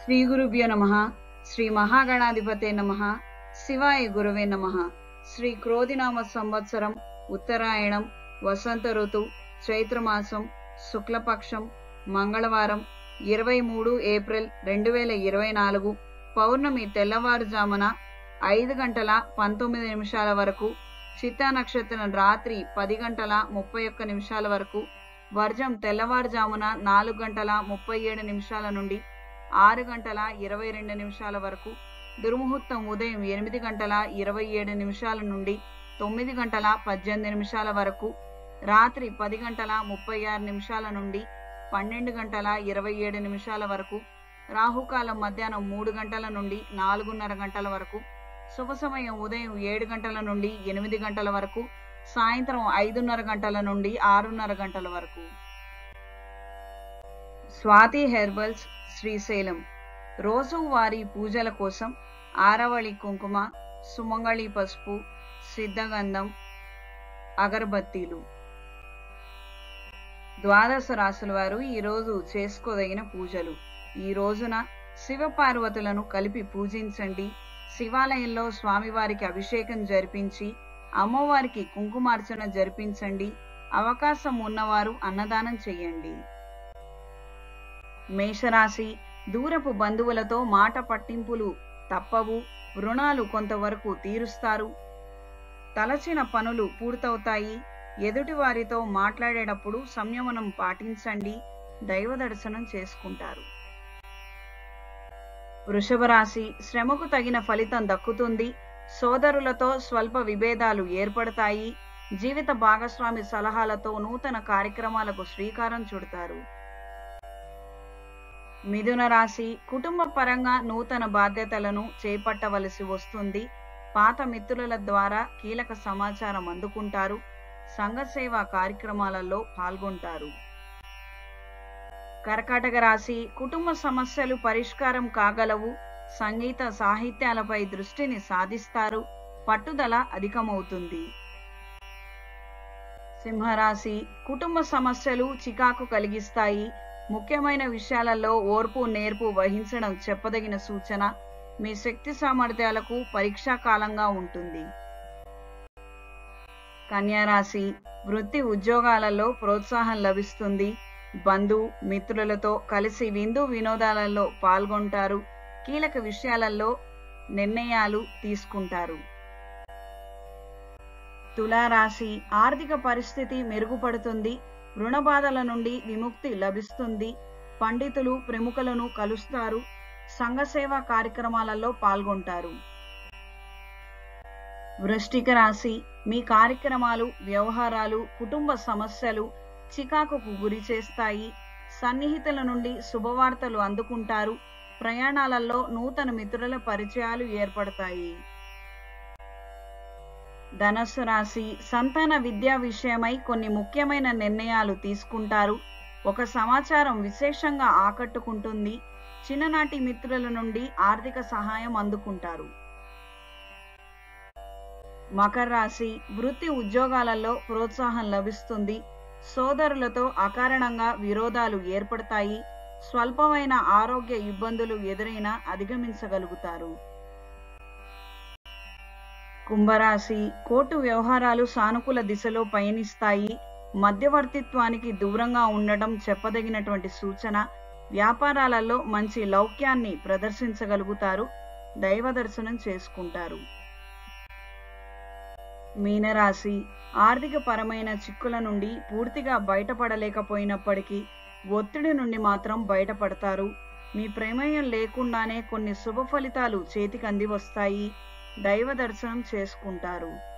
శ్రీ గురుభ్యో నమ శ్రీ మహాగణాధిపతే నమ శివాయ గురువే నమ శ్రీ క్రోధినామ సంవత్సరం ఉత్తరాయణం వసంత ఋతు చైత్రమాసం శుక్లపక్షం మంగళవారం ఇరవై మూడు ఏప్రిల్ రెండు వేల ఇరవై నాలుగు పౌర్ణమి తెల్లవారుజామున ఐదు గంటల పంతొమ్మిది నిమిషాల వరకు చిత్తా నక్షత్రం రాత్రి పది గంటల ముప్పై ఒక్క నిమిషాల వరకు వర్జం తెల్లవారుజామున నాలుగు గంటల ముప్పై ఏడు నిమిషాల నుండి ఆరు గంటల ఇరవై రెండు నిమిషాల వరకు దుర్ముహూర్తం ఉదయం ఎనిమిది గంటల ఇరవై ఏడు నిమిషాల నుండి తొమ్మిది గంటల పద్దెనిమిది నిమిషాల వరకు రాత్రి పది గంటల ముప్పై ఆరు నిమిషాల నుండి పన్నెండు గంటల ఇరవై ఏడు నిమిషాల వరకు రాహుకాలం మధ్యాహ్నం మూడు గంటల నుండి నాలుగున్నర గంటల వరకు శుభ సమయం ఉదయం ఏడు గంటల నుండి ఎనిమిది గంటల వరకు సాయంత్రం ఐదున్నర గంటల నుండి ఆరున్నర గంటల వరకు స్వాతి హెర్బల్స్ శ్రీశైలం రోజువారీ పూజల కోసం ఆరవళి కుంకుమ సుమంగళి పసుపు సిద్ధగంధం అగరబత్తీలు ద్వాదశ రాసుల వారు ఈరోజు చేసుకోదగిన పూజలు ఈ రోజున శివపార్వతులను కలిపి పూజించండి శివాలయంలో స్వామివారికి అభిషేకం జరిపించి అమ్మవారికి కుంకుమార్చన జరిపించండి అవకాశం ఉన్నవారు అన్నదానం చేయండి మేషరాశి దూరపు బంధువులతో మాట పట్టింపులు తప్పవు రుణాలు కొంతవరకు తీరుస్తారు తలచిన పనులు పూర్తవుతాయి ఎదుటి వారితో మాట్లాడేటప్పుడు సంయమనం పాటించండి దైవ దర్శనం చేసుకుంటారు వృషభ రాశి శ్రమకు తగిన ఫలితం దక్కుతుంది సోదరులతో స్వల్ప విభేదాలు ఏర్పడతాయి జీవిత భాగస్వామి సలహాలతో నూతన కార్యక్రమాలకు శ్రీకారం చుడతారు మిథున రాశి కుటుంబ పరంగా నూతన బాధ్యతలను చేపట్టవలసి వస్తుంది పాత మిత్రుల ద్వారా కీలక సమాచారం అందుకుంటారు సంఘ సేవా కార్యక్రమాలలో పాల్గొంటారు కర్కాటక రాశి కుటుంబ సమస్యలు పరిష్కారం కాగలవు సంగీత సాహిత్యాలపై దృష్టిని సాధిస్తారు పట్టుదల అధికమవుతుంది సింహరాశి కుటుంబ సమస్యలు చికాకు కలిగిస్తాయి ముఖ్యమైన విషయాలలో ఓర్పు నేర్పు వహించడం చెప్పదగిన సూచన మీ శక్తి సామర్థ్యాలకు పరీక్షా కాలంగా ఉంటుంది కన్యారాశి వృత్తి ఉద్యోగాలలో ప్రోత్సాహం లభిస్తుంది బంధు మిత్రులతో కలిసి విందు వినోదాలలో పాల్గొంటారు కీలక విషయాలలో నిర్ణయాలు తీసుకుంటారు తులారాశి ఆర్థిక పరిస్థితి మెరుగుపడుతుంది రుణ బాధల నుండి విముక్తి లభిస్తుంది పండితులు ప్రముఖులను కలుస్తారు సంఘ సేవా కార్యక్రమాలలో పాల్గొంటారు వృష్టిక రాశి మీ కార్యక్రమాలు వ్యవహారాలు కుటుంబ సమస్యలు చికాకుకు గురి చేస్తాయి సన్నిహితుల నుండి శుభవార్తలు అందుకుంటారు ప్రయాణాలలో నూతన మిత్రుల పరిచయాలు ఏర్పడతాయి ధనస్సు రాశి సంతాన విద్యా విషయమై కొన్ని ముఖ్యమైన నిర్ణయాలు తీసుకుంటారు ఒక సమాచారం విశేషంగా ఆకట్టుకుంటుంది చిన్ననాటి మిత్రుల నుండి ఆర్థిక సహాయం అందుకుంటారు మకర రాశి వృత్తి ఉద్యోగాలలో ప్రోత్సాహం లభిస్తుంది సోదరులతో అకారణంగా విరోధాలు ఏర్పడతాయి స్వల్పమైన ఆరోగ్య ఇబ్బందులు ఎదురైనా అధిగమించగలుగుతారు కుంభరాశి కోర్టు వ్యవహారాలు సానుకూల దిశలో పయనిస్తాయి మధ్యవర్తిత్వానికి దూరంగా ఉండటం చెప్పదగినటువంటి సూచన వ్యాపారాలలో మంచి లౌక్యాన్ని ప్రదర్శించగలుగుతారు దైవ దర్శనం చేసుకుంటారు మీనరాశి ఆర్థిక పరమైన చిక్కుల నుండి పూర్తిగా బయటపడలేకపోయినప్పటికీ ఒత్తిడి నుండి మాత్రం బయటపడతారు మీ ప్రమేయం లేకుండానే కొన్ని శుభ ఫలితాలు చేతికి అంది వస్తాయి దైవ దర్శనం చేసుకుంటారు